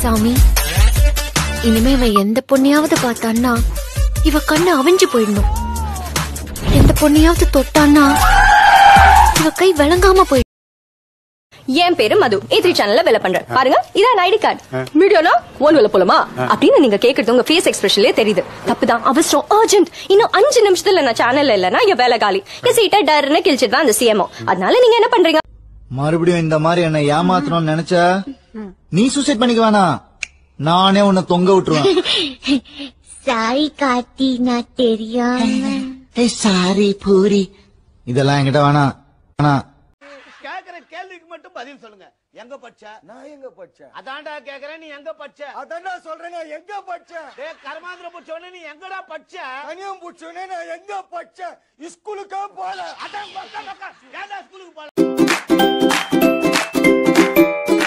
சாமி இனிமே இவன் எந்த பொண்ணையாவது பார்த்தான்னா இவ கண்ணு அவிஞ்சு போயிடணும் எந்த பொண்ணையாவது தொட்டான்னா இவ கை விளங்காம போயிடும் என் பேரு மது ஏ த்ரீ சேனல்ல வேலை பண்றேன் பாருங்க இதான் ஐடி கார்டு வீடியோனா ஒன் வேலை போலாமா அப்படின்னு நீங்க கேக்குறது உங்க ஃபேஸ் எக்ஸ்பிரஷன்லயே தெரியுது தப்புதான் அவசரம் அர்ஜென்ட் இன்னும் அஞ்சு நிமிஷத்துல நான் சேனல்ல இல்லனா என் வேலை காலி என் சீட்டை டர்னு கிழிச்சிட்டு தான் அந்த சிஎம்ஓ அதனால நீங்க என்ன பண்றீங்க மறுபடியும் இந்த மாதிரி என்ன ஏமாத்தணும்னு நினைச்ச நீ சூசைட் பண்ணிக்க வேணாம் நானே உன்னை தொங்க விட்டுருவேன் சாரி கார்த்தி நான் தெரியாம ஏய் சாரி பூரி இதெல்லாம் என்கிட்ட வேணாம் வேணாம் கேக்குற கேள்விக்கு மட்டும் பதில் சொல்லுங்க எங்க படிச்ச நான் எங்க படிச்சேன் அதான்டா கேக்குறேன் நீ எங்க படிச்ச அதான்டா சொல்றேன் நான் எங்க படிச்சேன் டேய் கர்மாந்திர புடிச்சவனே நீ எங்கடா படிச்ச தனியம் பூச்சோனே நான் எங்க படிச்சேன் ஸ்கூலுக்கே போல அதான் பக்கா பக்கா ஏன்டா ஸ்கூலுக்கு போல